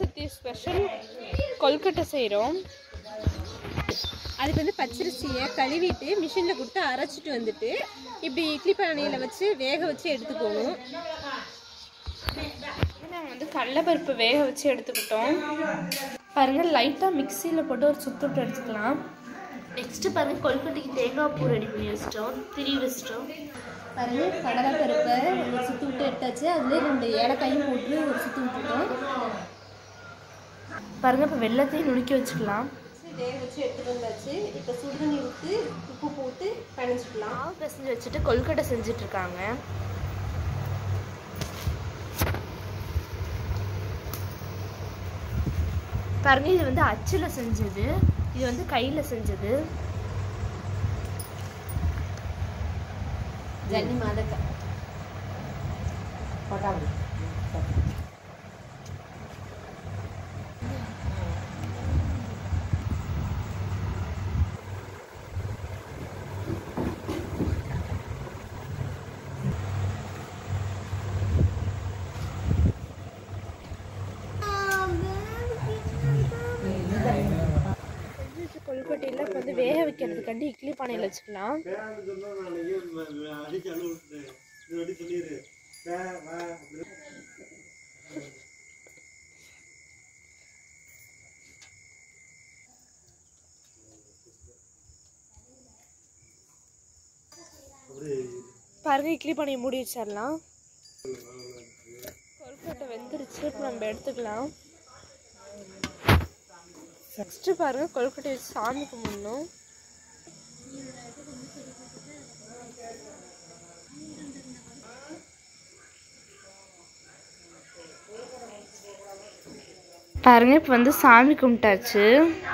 சக்தி special கொல்கட்டை செய்கிறோம் அதுக்கு வந்து பச்சரிசியை கழுவிட்டு மிஷினில் கொடுத்து அரைச்சிட்டு வந்துட்டு இப்படி இட்லி பானையில் வச்சு வேக வச்சு எடுத்துக்கணும் நாங்கள் வந்து கடலைப்பருப்பு வேக வச்சு எடுத்துக்கிட்டோம் பாருங்கள் லைட்டாக மிக்சியில் போட்டு ஒரு சுத்து விட்டு எடுத்துக்கலாம் நெக்ஸ்ட்டு பாருங்கள் கொல்கட்டைக்கு தேங்காய் பூ ரெடி பண்ணி வச்சிட்டோம் திரி வச்சிட்டோம் பாருங்க கடலை பருப்பை ஒரு சுத்து விட்டு எடுத்தாச்சு அதுலேயே ரெண்டு ஏலக்காயும் போட்டு ஒரு சுத்து விட்டுட்டோம் பாருங்கள் இப்போ வெள்ளத்தையும் நுணுக்கி வச்சுக்கலாம் வேக வச்சு எடுத்துட்டு வந்தாச்சு இப்போ சுடுதண்ணி ஊற்றி உப்பு போட்டு பணிச்சுக்கலாம் மாவு பிசைஞ்சு வச்சுட்டு கொல்கட்டை செஞ்சுட்டு இருக்காங்க பாருங்க இது வந்து அச்சில் செஞ்சது இது வந்து கையில் செஞ்சது ஜன்னி மாதக்கா கொல்கட்டையில் இப்போ வந்து வேக வைக்கிறதுக்காண்டி இட்லி பானையில் வச்சுக்கலாம் பாருங்க இட்லி பானையை மூடி வச்சிடலாம் கொல்கட்டை வெந்துருச்சு இப்போ நம்ம எடுத்துக்கலாம் நெக்ஸ்ட்டு பாருங்க கொழுக்கட்டை வச்சு சாமி கும்பிடணும் பாருங்க இப்போ வந்து சாமி கும்பிட்டாச்சு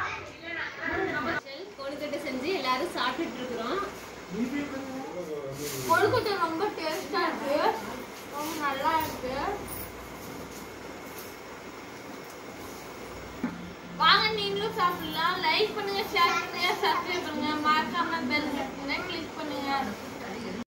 கொழுக்கட்டை செஞ்சு எல்லாரும் சாப்பிட்டுட்டு இருக்கிறோம் கொழுக்கட்டை ரொம்ப டேஸ்டா இருக்கு ரொம்ப நல்லா இருக்கு வாங்க நீங்களும் சாப்பிடலாம் லைக் பண்ணுங்க ஷேர் பண்ணுங்க சப்ஸ்கிரைப் பண்ணுங்க மறக்காம பெல் பட்டனை கிளிக் பண்ணுங்க